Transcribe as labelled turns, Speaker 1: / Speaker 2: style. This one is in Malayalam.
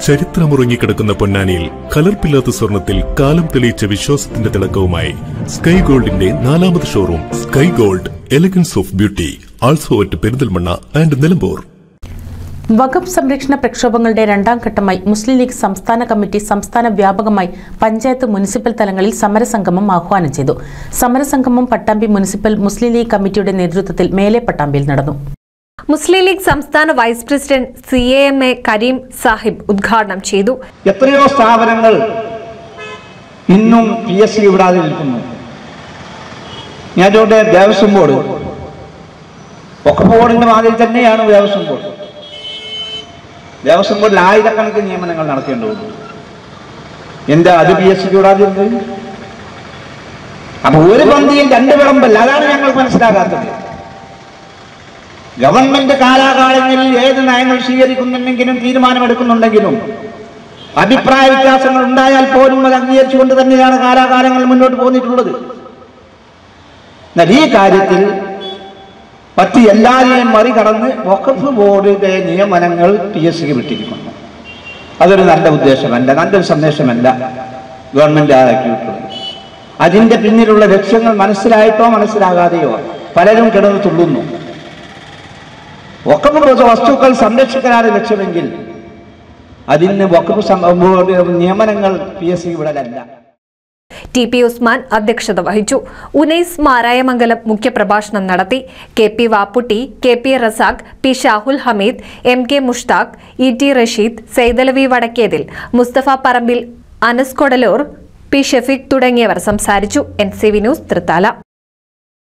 Speaker 1: ചരിത്രമുറങ്ങിക്കിടക്കുന്ന പൊന്നാനിയിൽ കലർപ്പില്ലാത്ത സ്വർണത്തിൽ കാലം തെളിയിച്ച വിശ്വാസത്തിന്റെ തിളക്കവുമായി സ്കൈ ഗോൾഡിന്റെ നാലാമത് showroom Sky Gold elegance of beauty also at Perinthalmanna and Nilambur
Speaker 2: വഖഫ് സംരക്ഷണ പ്രക്ഷോഭങ്ങളുടെ രണ്ടാം ഘട്ടമായി മുസ്ലിം ലീഗ് സംസ്ഥാന കമ്മിറ്റി സംസ്ഥാന വ്യാപകമായി പഞ്ചായത്ത് മുനിസിപ്പൽ തലങ്ങളിൽ സമരസംഗമം ആഹ്വാനം ചെയ്തു സമരസംഗമം പട്ടാമ്പി മുനിസിപ്പൽ മുസ്ലിം ലീഗ് കമ്മിറ്റിയുടെ നേതൃത്വത്തിൽ മേലെ പട്ടാമ്പിയിൽ നടന്നു
Speaker 3: മുസ്ലിം ലീഗ് സംസ്ഥാന vice president C A M A Kareem Sahib ഉദ്ഘാടനം ചെയ്തു
Speaker 4: എത്രയോ സ്ഥാപനങ്ങൾ ഇന്നും പി എസ് സി വിടാതെ നിൽക്കുന്നു ഞാനിവിടെ ദേവസ്വം ബോർഡ് ഒക്കെ ബോർഡിന്റെ മാതിരി തന്നെയാണ് ദേവസ്വം ബോർഡ് ദേവസ്വം ബോർഡിൽ ആയിരക്കണക്കിന് നിയമനങ്ങൾ നടത്തേണ്ടതുണ്ട് എന്താ അത് പി എസ് സിക്ക് വിടാതിരുന്നത് അപ്പൊ ഒരു പന്തിയിൽ രണ്ട് വിളമ്പല്ല അതാണ് ഞങ്ങൾ മനസ്സിലാകാത്തത് ഗവൺമെന്റ് കാലാകാലങ്ങളിൽ ഏത് നയങ്ങൾ സ്വീകരിക്കുന്നുണ്ടെങ്കിലും തീരുമാനമെടുക്കുന്നുണ്ടെങ്കിലും അഭിപ്രായ വ്യത്യാസങ്ങൾ ഉണ്ടായാൽ പോലും അത് അംഗീകരിച്ചുകൊണ്ട് തന്നെയാണ് കാലാകാലങ്ങൾ മുന്നോട്ട് പോന്നിട്ടുള്ളത് എന്നാൽ ഈ കാര്യത്തിൽ മറ്റ് എല്ലാവരെയും മറികടന്ന് വഖഫ് ബോർഡിന്റെ നിയമനങ്ങൾ പി എസ് സിക്ക് വിട്ടിരിക്കുന്നു അതൊരു നല്ല ഉദ്ദേശമല്ല നല്ലൊരു സന്ദേശമല്ല ഗവൺമെന്റ് ആക്കിയിട്ടുള്ളത് അതിന്റെ പിന്നിലുള്ള ലക്ഷ്യങ്ങൾ മനസ്സിലായിട്ടോ മനസ്സിലാകാതെയോ പലരും കിടന്ന് തുള്ളുന്നു വഖഫ് വസ്തുക്കൾ സംരക്ഷിക്കാനാണ് ലക്ഷ്യമെങ്കിൽ അതിന് വഖഫ് സം- ബോർഡ് നിയമനങ്ങൾ പി എസ് സി വിടലല്ല
Speaker 3: ടി പി ഉസ്മാൻ അധ്യക്ഷത വഹിച്ചു ഉനൈസ് മാരായമംഗലം മുഖ്യപ്രഭാഷണം നടത്തി K P Vapputty K P Razak P Shahul Hameed M K Mushtaq E T Rasheed Saidalavi Vadakkethil Musthafa Parambil Anas Kodalur P Shafeeq തുടങ്ങിയവർ സംസാരിച്ചു N C V news Thrithala